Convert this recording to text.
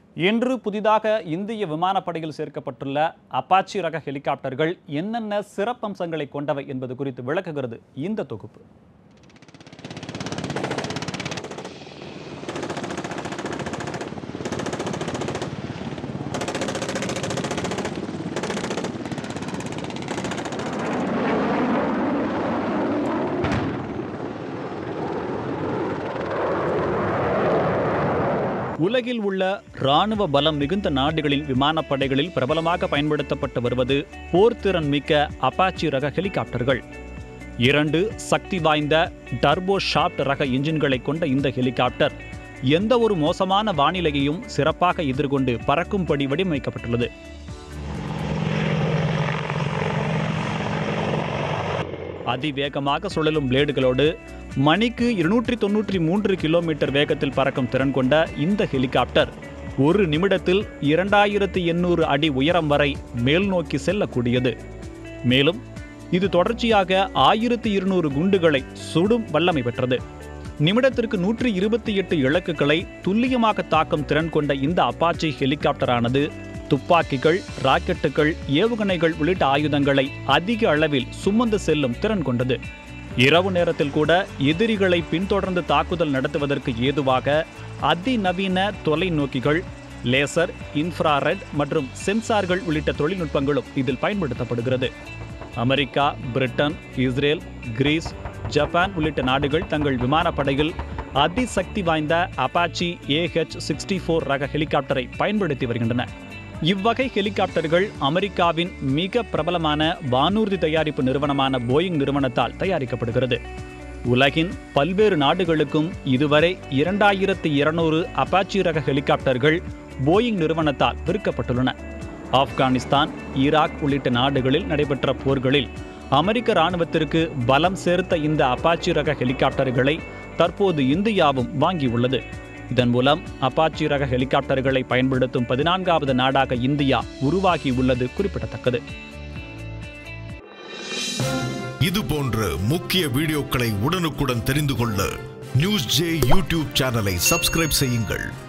இன்று புதிதாக இந்திய விமானப்படையில் சேர்க்கப்பட்டுள்ள அப்பாச்சி ரக ஹெலிகாப்டர்கள் என்னென்ன சிறப்பம்சங்களை கொண்டவை என்பது குறித்து விளக்குகிறது இந்த தொகுப்பு உலகில் உள்ள இராணுவ பலம் மிகுந்த நாடுகளின் விமானப்படைகளில் பிரபலமாக பயன்படுத்தப்பட்டு வருவது போர்த்திறன் மிக்க அப்பாச்சி ரக ஹெலிகாப்டர்கள் இரண்டு சக்தி வாய்ந்த டர்போ ஷாப்ட் ரக இன்ஜின்களை கொண்ட இந்த ஹெலிகாப்டர் எந்த ஒரு மோசமான வானிலையையும் சிறப்பாக எதிர்கொண்டு பறக்கும்படி வடிவமைக்கப்பட்டுள்ளது அதிவேகமாக சுழலும் பிளேடுகளோடு மணிக்கு இருநூற்றி தொன்னூற்றி மூன்று கிலோமீட்டர் வேகத்தில் பறக்கும் திறன் கொண்ட இந்த ஹெலிகாப்டர் ஒரு நிமிடத்தில் இரண்டாயிரத்தி எண்ணூறு அடி உயரம் வரை மேல் நோக்கி செல்லக்கூடியது மேலும் இது தொடர்ச்சியாக ஆயிரத்தி இருநூறு குண்டுகளை சுடும் வல்லமை பெற்றது நிமிடத்திற்கு நூற்றி இருபத்தி எட்டு இலக்குகளை துல்லியமாக தாக்கும் திறன் கொண்ட இந்த அப்பாச்சி ஹெலிகாப்டரானது துப்பாக்கிகள் ராக்கெட்டுகள் ஏவுகணைகள் உள்ளிட்ட ஆயுதங்களை அதிக அளவில் சுமந்து செல்லும் திறன் கொண்டது இரவு நேரத்தில் கூட எதிரிகளை பின்தொடர்ந்து தாக்குதல் நடத்துவதற்கு ஏதுவாக அதிநவீன தொலைநோக்கிகள் லேசர் இன்ஃப்ராரெட் மற்றும் சென்சார்கள் உள்ளிட்ட தொழில்நுட்பங்களும் இதில் பயன்படுத்தப்படுகிறது America Britain Israel Greece Japan உள்ளிட்ட நாடுகள் தங்கள் விமானப்படையில் அதிசக்தி வாய்ந்த அப்பாச்சி ஏஹெச் சிக்ஸ்டி ஃபோர் ரக ஹெலிகாப்டரை பயன்படுத்தி வருகின்றன இவ்வகை ஹெலிகாப்டர்கள் அமெரிக்காவின் மிக பிரபலமான வானூர்தி தயாரிப்பு நிறுவனமான போயிங் நிறுவனத்தால் தயாரிக்கப்படுகிறது உலகின் பல்வேறு நாடுகளுக்கும் இதுவரை இரண்டாயிரத்தி இருநூறு அப்பாச்சி ரக ஹெலிகாப்டர்கள் போயிங் நிறுவனத்தால் விற்கப்பட்டுள்ளன ஆப்கானிஸ்தான் ஈராக் உள்ளிட்ட நாடுகளில் நடைபெற்ற போர்களில் அமெரிக்க இராணுவத்திற்கு பலம் சேர்த்த இந்த அப்பாச்சி ரக ஹெலிகாப்டர்களை தற்போது இந்தியாவும் வாங்கியுள்ளது இதன் மூலம் அப்பாச்சி ரக ஹெலிகாப்டர்களை பயன்படுத்தும் பதினான்காவது நாடாக இந்தியா உருவாகி உள்ளது குறிப்பிடத்தக்கது இது போன்ற முக்கிய வீடியோக்களை உடனுக்குடன் தெரிந்து கொள்ள நியூஸ் ஜே யூடியூப் சேனலை சப்ஸ்கிரைப் செய்யுங்கள்